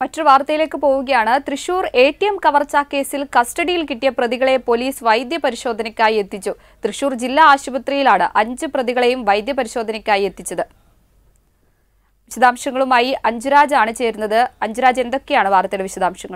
മറ്റൊരു വാർത്തയിലേക്ക് പോവുകയാണ് തൃശൂർ എ ടി എം കവർച്ചാ കേസിൽ കസ്റ്റഡിയിൽ കിട്ടിയ പ്രതികളെ പോലീസ് വൈദ്യപരിശോധനയ്ക്കായി എത്തിച്ചു തൃശൂർ ജില്ലാ ആശുപത്രിയിലാണ് അഞ്ച് പ്രതികളെയും വൈദ്യപരിശോധനയ്ക്കായി എത്തിച്ചത് വിശദാംശങ്ങളുമായി അഞ്ജുരാജ് ആണ് ചേരുന്നത് അഞ്ജുരാജ് എന്തൊക്കെയാണ് വാർത്തയുടെ വിശദാംശങ്ങൾ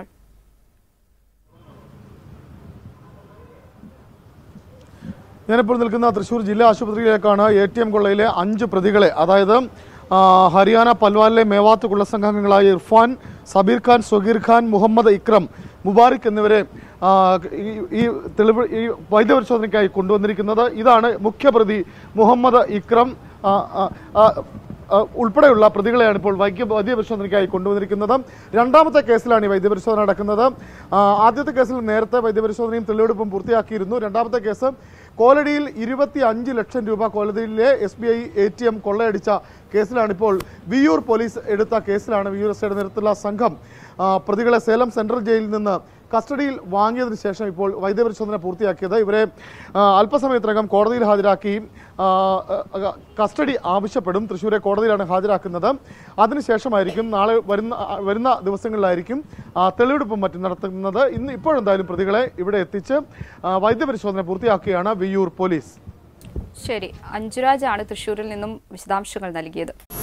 ഞാനിപ്പോൾ നിൽക്കുന്ന തൃശ്ശൂർ ജില്ലാ ആശുപത്രിയിലേക്കാണ് എ ടി എം കൊള്ളയിലെ അഞ്ച് പ്രതികളെ അതായത് ആ, ഹരിയാന പൽവാലിലെ മേവാത്ത് കുള്ളസംഘാംഗങ്ങളായ ഇർഫാൻ സബീർ ഖാൻ സുഗീർ ഖാൻ മുഹമ്മദ് ഇക്രം മുബാറിക് എന്നിവരെ ആ, ഈ- ഈ തെളിവ് ഈ വൈദ്യപരിശോധനയ്ക്കായി കൊണ്ടുവന്നിരിക്കുന്നത് ഇതാണ് മുഖ്യപ്രതി മുഹമ്മദ് ഇക്രം ആ, ആ, ആ, ആ, ഉൾപ്പെടെയുള്ള പ്രതികളെയാണ് ഇപ്പോൾ വൈദ്യ വൈദ്യപരിശോധനയ്ക്കായി കൊണ്ടുവന്നിരിക്കുന്നത് രണ്ടാമത്തെ കേസിലാണ് ഈ വൈദ്യപരിശോധന നടക്കുന്നത് ആ, ആദ്യത്തെ കേസിൽ നേരത്തെ വൈദ്യപരിശോധനയും തെളിവെടുപ്പും പൂർത്തിയാക്കിയിരുന്നു രണ്ടാമത്തെ കേസ് കോലടിയിൽ ഇരുപത്തി അഞ്ച് ലക്ഷം രൂപ കോലടിയിലെ S B I A T M കൊള്ളയടിച്ച കേസിലാണ് ഇപ്പോൾ വിയൂർ പോലീസ് എടുത്ത കേസിലാണ് വിയൂർ എസ്റ്റേറ്റ് നേതൃത്വത്തിലുള്ള സംഘം ആ, പ്രതികളെ സേലം സെൻട്രൽ ജയിലിൽ നിന്ന് കസ്റ്റഡിയിൽ വാങ്ങിയതിനു ശേഷം ഇപ്പോൾ വൈദ്യപരിശോധന പൂർത്തിയാക്കിയത് ഇവരെ ആ, അല്പസമയത്തിനകം കോടതിയിൽ ഹാജരാക്കി ആ, ആ, കസ്റ്റഡി ആവശ്യപ്പെടും തൃശ്ശൂരെ കോടതിയിലാണ് ഹാജരാക്കുന്നത് അതിനുശേഷമായിരിക്കും നാളെ വരുന്ന ആ, വരുന്ന ദിവസങ്ങളിലായിരിക്കും ആ, തെളിവെടുപ്പും മറ്റും നടത്തുന്നത് ഇന്ന് ഇപ്പോഴെന്തായാലും പ്രതികളെ ഇവിടെ എത്തിച്ച് ആ, വൈദ്യപരിശോധന പൂർത്തിയാക്കുകയാണ് വിയ്യൂർ പോലീസ് ശരി അഞ്ജുരാജ് ആണ് തൃശൂരിൽ നിന്നും വിശദാംശങ്ങൾ നൽകിയത്